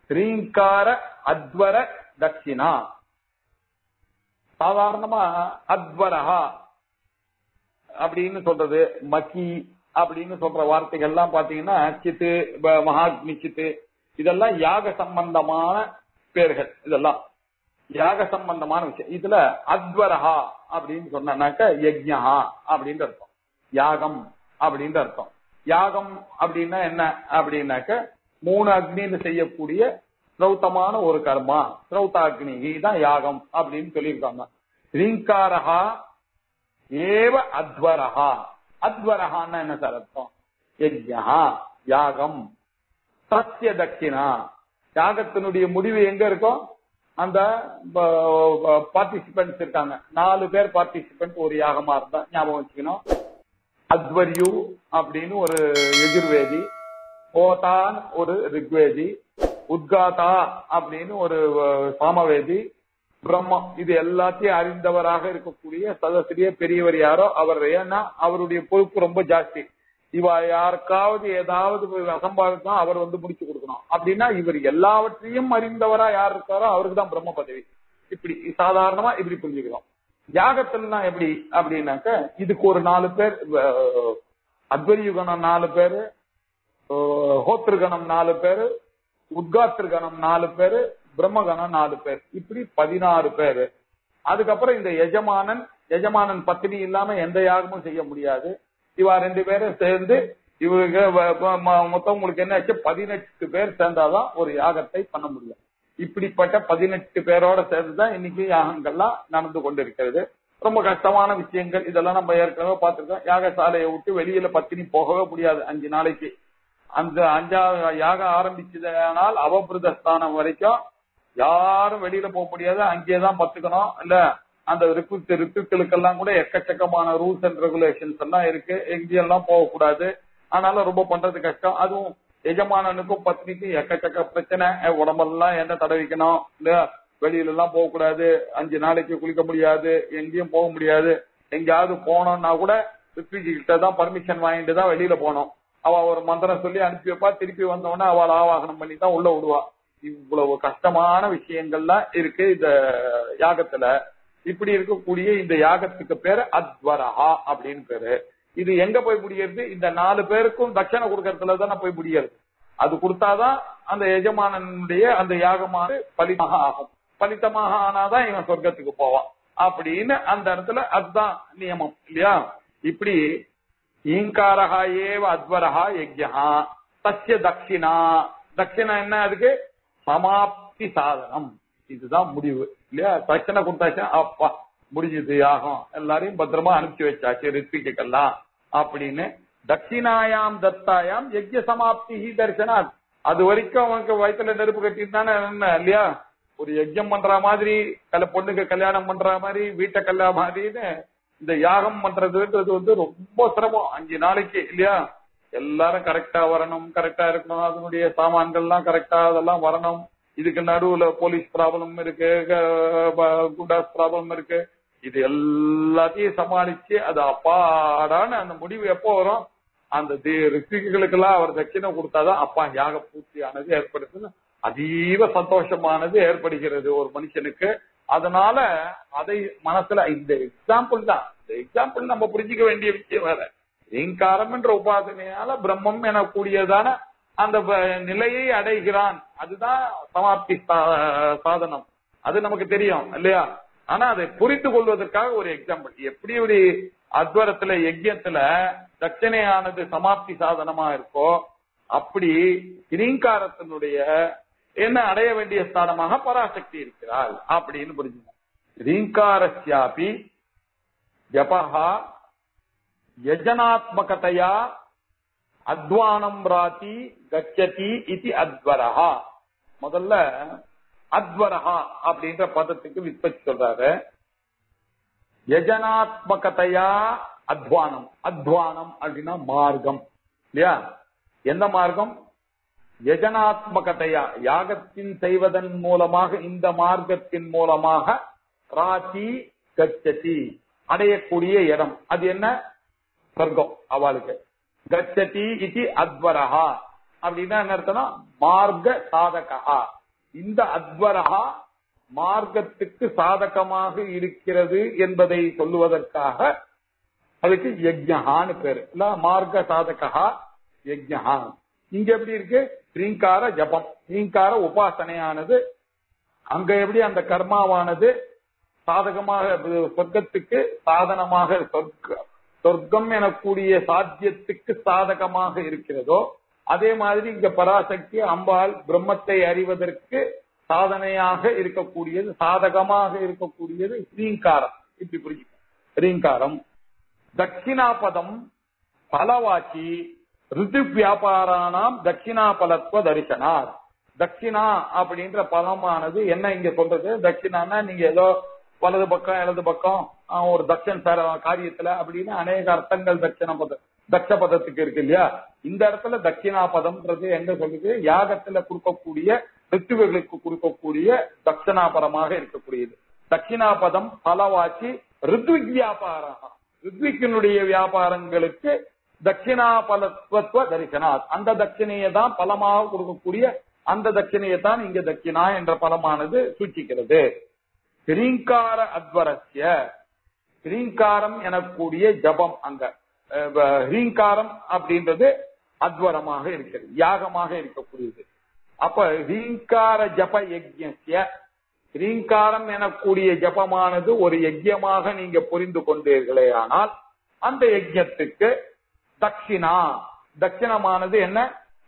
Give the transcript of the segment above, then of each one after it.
ரீங்கார அத்வர தட்சிணா சாதாரணமா அத்வரஹா அப்படின்னு சொல்றது மக்கி அப்படின்னு சொல்ற வார்த்தைகள் எல்லாம் பாத்தீங்கன்னா சித்து ப- மகாக்னி சித்து இதெல்லாம் யாக சம்பந்தமான பேர்கள் இதெல்லாம் யாக சம்பந்தமான விஷயம் இதுல அத்வரஹா அப்படின்னு சொன்னாக்க யஜ்ஞா அப்படின்னு அர்த்தம் யாகம் அப்படின்னு அர்த்தம் யாகம் அப்படின்னா என்ன அப்படின்னாக்க மூணு அக்னின்னு செய்யக்கூடிய ஸ்ரௌத்தமான ஒரு கர்மா ஸ்ரௌதாக்னி இதுதான் யாகம் அப்படின்னு சொல்லியிருக்காங்க ரீங்காரஹா ஏவ அத்வரஹா அத்வரஹான்னா என்ன சார் அர்த்தம் யஜ்ஞா யாகம் சத்திய தட்சிணா யாகத்தினுடைய முடிவு எங்க இருக்கும் அந்த பார்ட்டிசிபென்ட்ஸ் இருக்காங்க நாலு பேர் பார்ட்டிசிபென்ட் ஒரு யாகமா இருந்தா ஞாபகம் வச்சுக்கணும் அத்வர்யு அப்படின்னு ஒரு எதிர்வேதி ஓதான் ஒரு ரிக்வேதி உத்காதா அப்படின்னு ஒரு அஹ், சாமவேதி பிரம்மம் இது எல்லாத்தையும் அறிந்தவராக இருக்கக்கூடிய சதசிரிய பெரியவர் யாரோ அவர் ஏன்னா அவருடைய பொறுப்பு ரொம்ப ஜாஸ்தி இவ யாருக்காவது ஏதாவது அசம்பாவித்தா அவர் வந்து முடிச்சு கொடுக்கணும் அப்படின்னா இவர் எல்லாவற்றையும் அறிந்தவரா யார் இருக்காரோ அவருக்கு தான் பிரம்ம பதவி இப்படி சாதாரணமா இப்படி புரிஞ்சுக்கிறோம் யாகத்துலனா எப்படி அப்படின்னாக்க இதுக்கு ஒரு நாலு பேர் அஹ், அத்வரியுகணம் நாலு பேரு அஹ், ஹோத்திருகணம் நாலு பேரு உத்காத்திருகணம் நாலு பேரு பிரம்மகணம் நாலு பேர் இப்படி பதினாறு பேரு அதுக்கப்புறம் இந்த எஜமானன் எஜமானன் பத்தினி இல்லாம எந்த யாகமும் செய்ய முடியாது இவா ரெண்டு பேரும் சேர்ந்து இவருக்கு வ- வ- ம- மொத்தம் உங்களுக்கு என்ன ஆச்சு பதினெட்டு பேர் சேர்ந்தாதான் ஒரு யாகத்தை பண்ண முடியும் இப்படிப்பட்ட பதினெட்டு பேரோட சேர்ந்துதான் இன்னைக்கு யாகங்கள்லாம் நடந்து கொண்டிருக்கிறது ரொம்ப கஷ்டமான விஷயங்கள் இதெல்லாம் நம்ம ஏற்கனவே பார்த்திருக்கோம் யாகசாலையை விட்டு வெளியில பத்தினி போகவே முடியாது அஞ்சு நாளைக்கு அந்த அஞ்சாவது யாகம் ஆரம்பிச்சதுனால் அவபிரத ஸ்தானம் வரைக்கும் யாரும் வெளியில போக முடியாது அங்கேயேதான் பத்துக்கணும் இல்ல அந்த ரிப்பு ரிப்புகளுக்கெல்லாம் கூட எக்கச்சக்கமான ரூல்ஸ் அண்ட் ரெகுலேஷன்ஸ் எல்லாம் இருக்கு எங்கேயெல்லாம் போகக்கூடாது அதனால ரொம்ப பண்றது கஷ்டம் அதுவும் எஜமானனுக்கும் பத்னிக்கும் எக்கச்சக்க பிரச்சனை அஹ் உடம்பெல்லாம் என்ன தடவிக்கணும் இல்ல வெளியில எல்லாம் போக கூடாது அஞ்சு நாளைக்கு குளிக்க முடியாது எங்கேயும் போக முடியாது எங்கேயாவது போனோம்னா கூட ரிஃப்யூஜி கிட்ட தான் பர்மிஷன் வாங்கிட்டு தான் வெளியில போனோம் அவ ஒரு மந்திரம் சொல்லி அனுப்பி வைப்பா திருப்பி வந்தவொடனே அவளை ஆவாகனம் பண்ணி தான் உள்ள விடுவா இவ்வளவு கஷ்டமான விஷயங்கள்லாம் இருக்கு இந்த யாகத்துல இப்படி இருக்கக்கூடிய இந்த யாகத்துக்கு பேரு அத்வரஹா அப்படின்னு பேரு இது எங்க போய் முடியறது இந்த நாலு பேருக்கும் தட்சணை கொடுக்கறதுல தானே போய் முடியறது அது கொடுத்தாதான் அந்த எஜமானனுடைய அந்த யாகமானது பலிதமாக ஆகும் பலிதமாக ஆனாதான் இவன் சொர்க்கத்துக்கு போவான் அப்படின்னு அந்த இடத்துல அதுதான் நியமம் இல்லையா இப்படி ஈங்காரஹா ஏவ அத்வரஹா யஜ்யா தஸ்ய தட்சிணா தட்சிணா என்ன அதுக்கு சமாப்தி சாதனம் இதுதான் முடிவு இல்லையா தட்சணை கொடுத்தாச்சுன்னா அப்பா முடிஞ்சது யாகம் எல்லாரையும் பத்திரமா அனுப்பிச்சு வச்சாச்சு ரித்விக்கெல்லாம் அப்படின்னு தட்சிணாயாம் தத்தாயாம் யஜ்ய சமாப்தி தரிசனா அது வரைக்கும் அவனுக்கு வயித்துல நெருப்பு கட்டியிருந்தானே என்ன இல்லையா ஒரு யஜ்யம் பண்ற மாதிரி கல பொண்ணுக்கு கல்யாணம் பண்ற மாதிரி வீட்டை கல்யா மாதிரின்னு இந்த யாகம் பண்றதுன்றது வந்து ரொம்ப சிரமம் அஞ்சு நாளைக்கு இல்லையா எல்லாரும் கரெக்டா வரணும் கரெக்டா இருக்கணும் அதனுடைய சாமான்கள்லாம் கரெக்டா அதெல்லாம் வரணும் இதுக்கு நடுவுல போலீஸ் ப்ராப்ளம் இருக்கு க- ப- குண்டாஸ் ப்ராப்ளம் இருக்கு இது எல்லாத்தையும் சமாளிச்சு அது அப்பாடான அந்த முடிவு எப்போ வரும் அந்த ரிஷிகளுக்கெல்லாம் அவர் தட்சிணை கொடுத்தாதான் அப்பா யாக பூர்த்தியானது ஏற்படுத்துன்னு அதீவ சந்தோஷமானது ஏற்படுகிறது ஒரு மனுஷனுக்கு அதனால அதை மனசுல இந்த எக்ஸாம்பிள் தான் இந்த எக்ஸாம்பிள் நம்ம புரிஞ்சுக்க வேண்டிய விஷயம் வேற ரீங்காரம் என்ற உபாசனையால பிரம்மம் எனக்கூடியதான அந்த வ- நிலையை அடைகிறான் அதுதான் சமாப்தி சா- சாதனம் அது நமக்கு தெரியும் இல்லையா ஆனா அதை புரிந்து கொள்வதற்காக ஒரு எக்ஸாம்பிள் எப்படி ஒரு அத்வரத்துல யஜ்யத்துல தட்சணையானது சமாப்தி சாதனமா இருக்கோ அப்படி ரீங்காரத்தினுடைய என்ன அடைய வேண்டிய ஸ்தானமாக பராசக்தி இருக்கிறாள் அப்படின்னு புரிஞ்சுக்கணும் ரீங்காரஸ்யாபி ஜபஹா யஜனாத்மகதையா அத்வானம் ராதி கச்சதி இது அத்வரஹா முதல்ல அத்வரஹா அப்படின்ற பதத்துக்கு விற்பத்தி சொல்றாரு யஜனாத்மகதையா அத்வானம் அத்வானம் அப்படின்னா மார்க்கம் இல்லையா எந்த மார்க்கம் யஜனாத்மகதையா யாகத்தின் செய்வதன் மூலமாக இந்த மார்க்கத்தின் மூலமாக ராத்தி கச்சதி அடையக்கூடிய இடம் அது என்ன சொர்க்கம் அவளுக்கு கச்சதி இது அத்வரஹா அப்படின்னா என்ன அர்த்தம்னா மார்க்க சாதகா இந்த அத்வரகா மார்க்கத்துக்கு சாதகமாக இருக்கிறது என்பதை சொல்லுவதற்காக அதுக்கு யஜ்ஞகான்னு பேரு இல்ல மார்க்க சாதகா யஜ்ஞகா இங்க எப்படி இருக்கு ஸ்ரீங்கார ஜபம் ஸ்ரீங்கார உபாசனையானது அங்க எப்படி அந்த கர்மாவானது சாதகமாக சொர்க்கத்துக்கு சாதனமாக சொர்க்க சொர்க்கம் எனக்கூடிய சாத்தியத்துக்கு சாதகமாக இருக்கிறதோ அதே மாதிரி இங்க பராசக்தி அம்பாள் பிரம்மத்தை அறிவதற்கு சாதனையாக இருக்கக்கூடியது சாதகமாக இருக்கக்கூடியது ஸ்ரீங்காரம் இப்படி புரிஞ்சுக்க ஸ்ரீங்காரம் தட்சிணாபதம் பலவாச்சி ரிது வியாபாரானாம் தட்சிணாபலத்துவ தரிசனார் தட்சிணா அப்படின்ற பதமானது என்ன இங்க சொல்றது தட்சிணான்னா நீங்க ஏதோ வலது பக்கம் இடது பக்கம் ஆஹ், ஒரு தட்சன் சார் காரியத்துல அப்படின்னு அநேக அர்த்தங்கள் தட்சிண பதம் தட்ச பதத்துக்கு இருக்கு இல்லையா இந்த இடத்துல தட்சிணா பதம்ன்றது எங்க சொல்லுது யாகத்துல கொடுக்கக்கூடிய ரித்துவர்களுக்கு கொடுக்கக்கூடிய தட்சணாபரமாக இருக்கக்கூடியது தட்சிணா பதம் பலவாச்சி ரித்விக் வியாபாரம் ரித்விக்கினுடைய வியாபாரங்களுக்கு தட்சிணாபலத்துவ தரிசனாத் அந்த தட்சிணையை தான் பலமாக கொடுக்கக்கூடிய அந்த தட்சிணையை தான் இங்க தட்சிணா என்ற பலமானது சூச்சிக்கிறது ஸ்ரீங்கார அத்வரஸ்ய ஸ்ரீங்காரம் எனக்கூடிய ஜபம் அங்க அஹ், வ- ஹ்ரீங்காரம் அப்படின்றது அத்வரமாக இருக்கிறது யாகமாக இருக்கக்கூடியது அப்ப ஹ்ரீங்கார ஜப யஜ்ய ஹ்ரீங்காரம் எனக்கூடிய ஜபமானது ஒரு யஜ்யமாக நீங்க புரிந்து கொண்டீர்களே ஆனால் அந்த யஜ்யத்துக்கு தட்சிணா தட்சிணமானது என்ன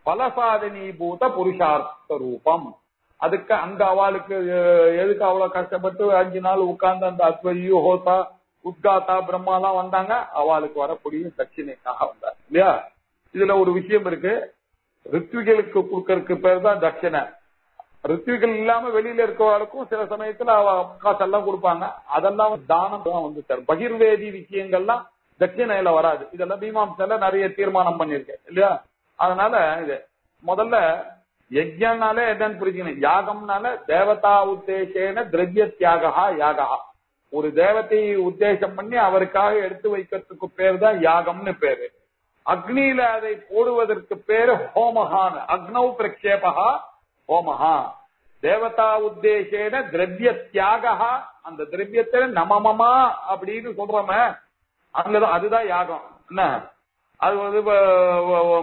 பலசாதனீபூத புருஷார்த்த ரூபம் அதுக்கு அந்த அவளுக்கு அஹ், எதுக்கு அவ்வளவு கஷ்டப்பட்டு அஞ்சு நாள் உட்கார்ந்து அந்த அத்வரியு ஹோதா உத்காத்தா பிரம்மாலாம் வந்தாங்க அவளுக்கு வரக்கூடிய தட்சிணைக்காக வந்தார் இல்லையா இதுல ஒரு விஷயம் இருக்கு ரித்விகளுக்கு கொடுக்கறதுக்கு பேர் தான் தட்சிணை ரித்விகள் இல்லாம வெளியில இருக்கவங்களுக்கும் சில சமயத்துல அவ காசெல்லாம் கொடுப்பாங்க அதெல்லாம் தானம் தான் வந்து சார் பகிர்வேதி விஷயங்கள்லாம் தட்சிணையில வராது இதெல்லாம் மீமாம்சையில நிறைய தீர்மானம் பண்ணிருக்கேன் இல்லையா அதனால இது முதல்ல யஜ்யம்னாலே என்னன்னு புரிஞ்சுக்கணும் யாகம்னால தேவதா உத்தேசேன திரவிய தியாகா யாகா ஒரு தேவதையை உத்தேசம் பண்ணி அவருக்காக எடுத்து வைக்கிறதுக்கு பேர் தான் யாகம்னு பேரு அக்னியில அதை போடுவதற்கு பேரு ஹோமஹான் அக்னௌ பிரக்ஷேபகா ஹோமஹா தேவதா உத்தேசேன திரவிய தியாகா அந்த திரவியத்தை நமமமா அப்படின்னு சொல்றோமே அங்கதான் அதுதான் யாகம் என்ன அது வந்து வ- வ- வ-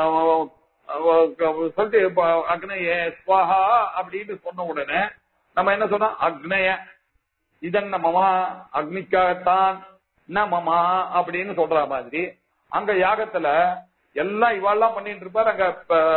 ம- வ- சொல்லிட்டு இப்ப அக்னய ஸ்வாஹா அப்படின்னு சொன்ன உடனே நம்ம என்ன சொன்னோம் அக்னய இதன் மமா அக்னிக்காகத்தான் ந மமா அப்படின்னு சொல்ற மாதிரி அங்க யாகத்துல எல்லாம் இவாள்லாம் பண்ணிட்டு இருப்பாரு அங்க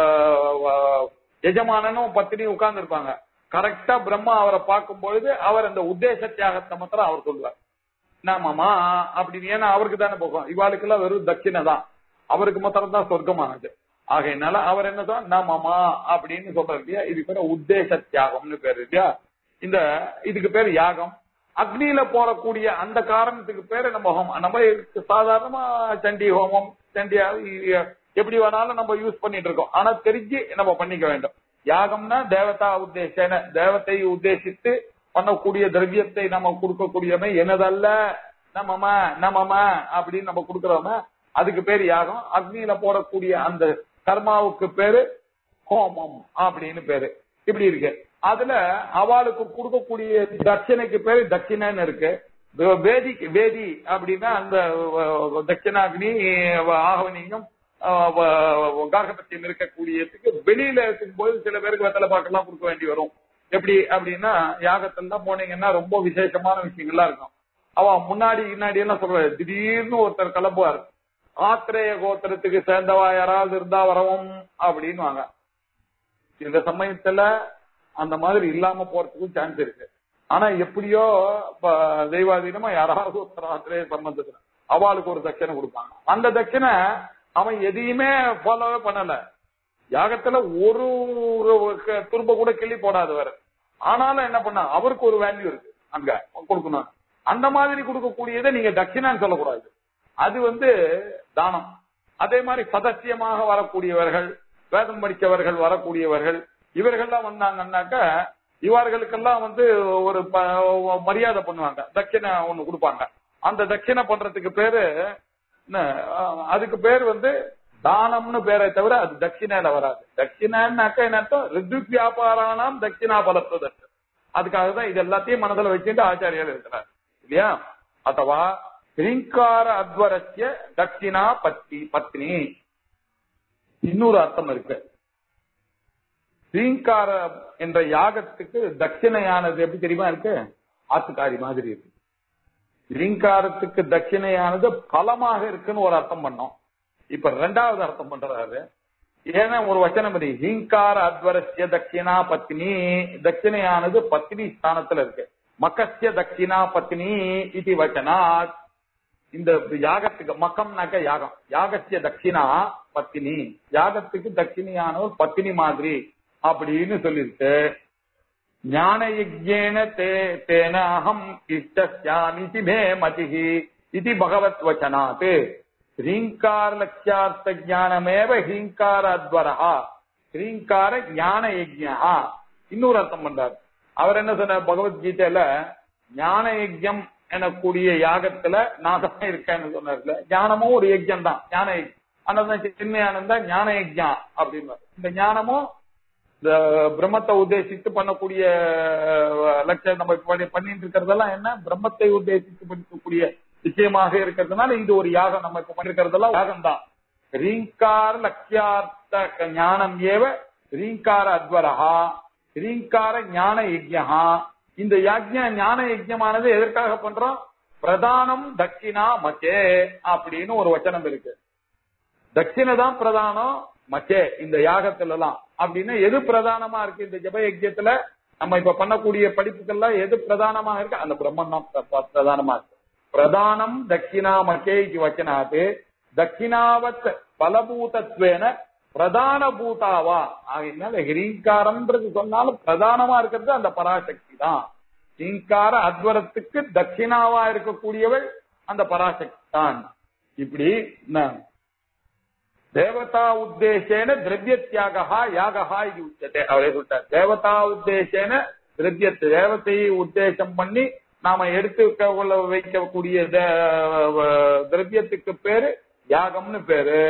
ப- எஜமானனும் பத்தினியும் உட்கார்ந்து இருப்பாங்க கரெக்டா பிரம்மா அவரை பார்க்கும் பொழுது அவர் அந்த உத்தேச தியாகத்தை மாத்திரம் அவர் சொல்லுவார் நாமமா அப்படின்னு ஏன்னா அவருக்கு தானே போகும் இவாளுக்கெல்லாம் வெறும் தட்சிணை தான் அவருக்கு மாத்திரம் தான் சொர்க்கமானது ஆகையினால அவர் என்ன சொன்னா நாமமா அப்படின்னு சொல்றாரு இல்லையா இது பேர் உத்தேச தியாகம்னு பேரு இல்லையா இந்த இதுக்கு பேர் யாகம் அக்னியில போறக்கூடிய அந்த காரணத்துக்கு பேரு நம்ம ஹோமம் நம்ம சாதாரணமா சண்டி ஹோமம் சண்டியா இ- எப்படி வேணாலும் நம்ம யூஸ் பண்ணிட்டு இருக்கோம் ஆனா தெரிஞ்சு நம்ம பண்ணிக்க வேண்டும் யாகம்னா தேவதா உத்தேசன தேவத்தை உத்தேசித்து பண்ணக்கூடிய திரவியத்தை நம்ம கொடுக்கக்கூடியவன் எனதல்ல நம்மம நம்மம அப்படின்னு நம்ம கொடுக்கறோம அதுக்கு பேர் யாகம் அக்னியில போடக்கூடிய அந்த கர்மாவுக்கு பேரு ஹோமம் அப்படின்னு பேரு இப்படி இருக்கு அதுல அவளுக்கு கொடுக்கக்கூடிய தட்சிணைக்கு பேரு தட்சிணைன்னு இருக்கு வே- வேதி வேதி அப்படின்னா அந்த அஹ், தட்சிணாக்னி அஹ், ஆகவனியம் அஹ், வ- கார்கபத்தியம் இருக்கக்கூடியதுக்கு வெளியில இருக்கும்போது சில பேருக்கு வெத்தலை பாக்கெல்லாம் கொடுக்க வேண்டி வரும் எப்படி அப்படின்னா யாகத்துல போனீங்கன்னா ரொம்ப விசேஷமான விஷயங்கள்லாம் இருக்கும் அவன் முன்னாடி முன்னாடி எல்லாம் சொல்றாரு திடீர்னு ஒருத்தர் கிளம்புவார் ஆத்திரேய கோத்திரத்துக்கு சேர்ந்தவா யாராவது இருந்தா வரவும் அப்படின்னுவாங்க இந்த சமயத்துல அந்த மாதிரி இல்லாம போறதுக்கும் சான்ஸ் இருக்கு ஆனா எப்படியோ இப்ப தெய்வாதீனமா யாராவது ஒருத்தர் ஆத்திரேய சம்பந்தத்துல அவளுக்கு ஒரு தட்சணை கொடுப்பாங்க அந்த தட்சணை அவன் எதையுமே ஃபாலோவே பண்ணல யாகத்துல ஒரு ஒரு க- துரும்ப கூட கிள்ளி போடாதவர் ஆனாலும் என்ன பண்ண அவருக்கு ஒரு வேல்யூ இருக்கு அங்க கொடுக்கணும் அந்த மாதிரி கொடுக்கக்கூடியதை நீங்க தட்சிணான்னு சொல்லக்கூடாது அது வந்து தானம் அதே மாதிரி சதத்தியமாக வரக்கூடியவர்கள் வேதம் படித்தவர்கள் வரக்கூடியவர்கள் இவர்கள்லாம் வந்தாங்கன்னாக்க இவர்களுக்கெல்லாம் வந்து ஒரு ப- மரியாதை பண்ணுவாங்க தட்சிணை ஒண்ணு கொடுப்பாங்க அந்த தட்சிணை பண்றதுக்கு பேரு என்ன, அஹ், அதுக்கு பேர் வந்து தானம்னு பேரை தவிர அது தட்சிணையில வராது தட்சிணான்னாக்கா என்ன அர்த்தம் ரித்விக் வியாபாரானாம் தட்சிணா பலத்துவதற்கு அதுக்காக தான் இது எல்லாத்தையும் மனதில் வச்சுட்டு ஆச்சாரியர் இருக்கிறார் இல்லையா அத்தவா ஹிரிங்கார அத்வரஸ்ய தட்சிணா பத்தி பத்னி இன்னொரு அர்த்தம் இருக்கு ஹிரீங்கார என்ற யாகத்துக்கு தட்சிணையானது எப்படி தெரியுமா இருக்கு ஆத்துக்காரி மாதிரி இருக்கு ஹிரீங்காரத்துக்கு தட்சிணையானது பலமாக இருக்குன்னு ஒரு அர்த்தம் பண்ணோம் இப்ப ரெண்டாவது அர்த்தம் பண்றாரு ஏன்னா ஒரு வச்சனம் இது ஹீங்கார அத்வரஸ்ய தட்சிணா பத்னி தட்சிணையானது பத்னி ஸ்தானத்துல இருக்கு மக்கஸ்ய தட்சிணா பத்னி இது வச்சனாத் இந்த யாகத்துக்கு மக்கம்னாக்க யாகம் யாகத்திய தட்சிணா பத்தினி யாகத்துக்கு தட்சிணியான ஒரு பத்தினி மாதிரி அப்படின்னு சொல்லிருக்கு ஞான யஜ்யேன தே தேன அகம் இஷ்டஸ்யாமிதி மே மதிஹி இது பகவத் வச்சனாத் ஹ்ரீங்கார லட்சியார்த்த ஞானமேவ ஹீங்கார அத்வரஹா ஹ்ரீங்கார ஞான யஜ்யா இன்னொரு அர்த்தம் பண்றார் அவர் என்ன சொன்னார் பகவத்கீதையில ஞான யஜ்யம் எனக்கூடிய யாகத்துல நான் தான் இருக்கேன்னு சொன்னார்ல ஞானமும் ஒரு யஜ்யம் தான் ஞான யஜ்யம் அனந்தம் சின்மயானந்தா ஞான யஜ்யம் அப்படின்னு இந்த ஞானமும் இந்த பிரம்மத்தை உத்தேசித்து பண்ணக்கூடிய அஹ், லட்சியம் நம்ம இப்ப பண்ணி- பண்ணிட்டு இருக்கிறதெல்லாம் என்ன பிரம்மத்தை உத்தேசித்து பண்ணக்கூடிய விஷயமாக இருக்கிறதுனால இது ஒரு யாகம் நம்ம இப்ப பண்ணிருக்கிறதெல்லாம் யாகம் தான் ரீங்கார லட்சியார்த்த ஞானம் ஏவ ரீங்கார அத்வரஹா ரீங்கார ஞான யஜ்யா இந்த யாஜ்ய ஞான யஜ்யமானது எதற்காக பண்றோம் பிரதானம் தட்சிணா மச்சே அப்படின்னு ஒரு வச்சனம் இருக்கு தட்சிணை தான் பிரதானம் மச்சே இந்த யாகத்துல எல்லாம் அப்படின்னா எது பிரதானமா இருக்கு இந்த ஜப யஜ்யத்துல நம்ம இப்ப பண்ணக்கூடிய படிப்புகள்லாம் எது பிரதானமா இருக்கு அந்த பிரம்மன் தான் பிர- பிர- பிரதானமா இருக்கு பிரதானம் தட்சிணா மச்சே இது வச்சனாது தட்சிணாவத் பலபூதத்வேன பிரதான பூதாவா ஆகையினால ஹிரீங்காரம்ன்றது சொன்னாலும் பிரதானமா இருக்கிறது அந்த பராசக்தி தான் ஹீங்கார அத்வரத்துக்கு தட்சிணாவா இருக்கக்கூடியவள் அந்த பராசக்தி தான் இப்படி என்ன தேவதா உத்தேசேன திரவிய தியாகா யாகா இது உச்சத்தை அவரே சொல்லிட்டார் தேவதா உத்தேசேன திரவிய தேவத்தையை உத்தேசம் பண்ணி நாம எடுத்து கொள்ள வைக்கக்கூடிய தே- திரவியத்துக்கு பேரு யாகம்னு பேரு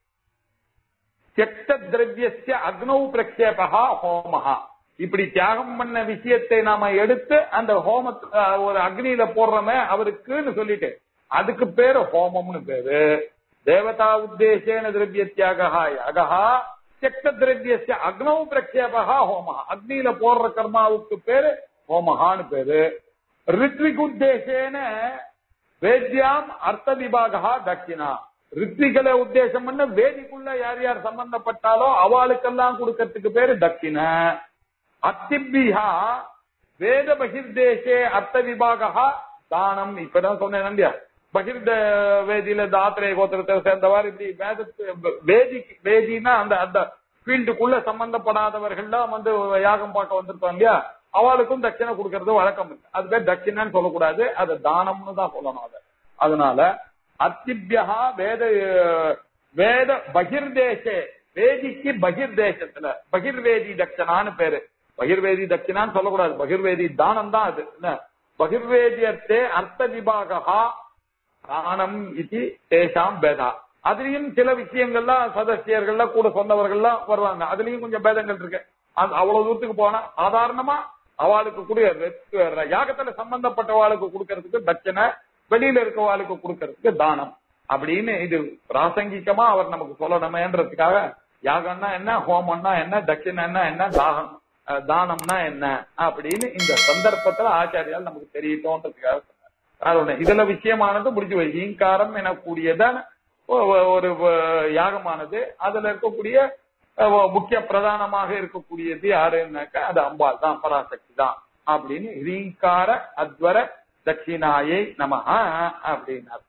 தியக்த திரவியஸ்ய அக்னௌ பிரக்ஷேபகா ஹோமஹா இப்படி தியாகம் பண்ண விஷயத்தை நாம எடுத்து அந்த ஹோம ஒரு அக்னியில போடுறோமே அவருக்குன்னு சொல்லிட்டு அதுக்கு பேரு ஹோமம்னு பேரு தேவதா உத்தேசேன திரவிய தியாகா யாகா தியக்த திரவியஸ்ய அக்னௌ பிரக்ஷேபகா ஹோமஹா அக்னியில போடுற கர்மாவுக்கு பேரு ஹோமஹான்னு பேரு ரித்விக் உத்தேசேன வேத்யாம் அர்த்த விபாகா தட்சிணா ரித்விகளை உத்தேசம் பண்ண வேதிக்குள்ள யார் யார் சம்பந்தப்பட்டாலோ அவளுக்கெல்லாம் கொடுக்கறதுக்கு பேரு தட்சிண அத்திபியா வேத பகிர்தேசே அர்த்த விபாகா தானம் இப்பதான் சொன்னேன் இல்லையா பகிர்த வேதியில தாத்திரை கோத்திரத்தை சேர்ந்தவாறு இப்படி வேதத்து வேதி வேதினா அந்த அந்த ஃபீல்டுக்குள்ள சம்பந்தப்படாதவர்கள்லாம் வந்து யாகம் பார்க்க வந்திருப்பாங்க இல்லையா அவளுக்கும் தட்சிணை கொடுக்கறது வழக்கம் இருக்கு அது பேர் தட்சிணைன்னு சொல்லக்கூடாது அது தானம்னு தான் சொல்லணும் அது அதனால அத்திபியா வேத வேத பகிர்தேசே வேதிக்கு பகிர்தேசத்துல பகிர்வேதி தட்சணான்னு பேரு பகிர்வேதி தட்சிணான்னு சொல்லக்கூடாது பகிர்வேதி தானம் தான் அது என்ன பகிர்வேதியத்தே அர்த்த விபாகா தானம் இது தேசாம் பேதா அதுலயும் சில விஷயங்கள்லாம் சதஸ்யர்கள்லாம் கூட சொன்னவர்கள்லாம் வருவாங்க அதுலயும் கொஞ்சம் பேதங்கள் இருக்கு அது அவ்வளவு தூரத்துக்கு போனா சாதாரணமா அவளுக்கு கூடிய ரெத்- யாகத்துல சம்பந்தப்பட்டவாளுக்கு கொடுக்கறதுக்கு தட்சணை வெளியில இருக்கவாளுக்கு கொடுக்கறதுக்கு தானம் அப்படின்னு இது பிராசங்கிகமா அவர் நமக்கு சொல்லணுமேன்றதுக்காக யாகம்னா என்ன ஹோமம்னா என்ன தட்சிணைன்னா என்ன தாகம் அஹ் தானம்னா என்ன அப்படின்னு இந்த சந்தர்ப்பத்துல ஆச்சாரியால் நமக்கு தெரியட்டோன்றதுக்காக சொன்னார். அது ஒண்ணு. இதுல விஷயமானது முடிஞ்சு போய் ஈங்காரம் எனக்கூடியதான் ஒ- ஒ- ஒரு வ- யாகமானது அதுல இருக்கக்கூடிய அஹ், ஒ- முக்கிய பிரதானமாக இருக்கக்கூடியது யாருன்னாக்கா அது அம்பாள் தான் பராசக்தி தான் அப்படின்னு ஹ்ரீங்கார அத்வர தட்சிணாயை நமஹ அப்படின்னார்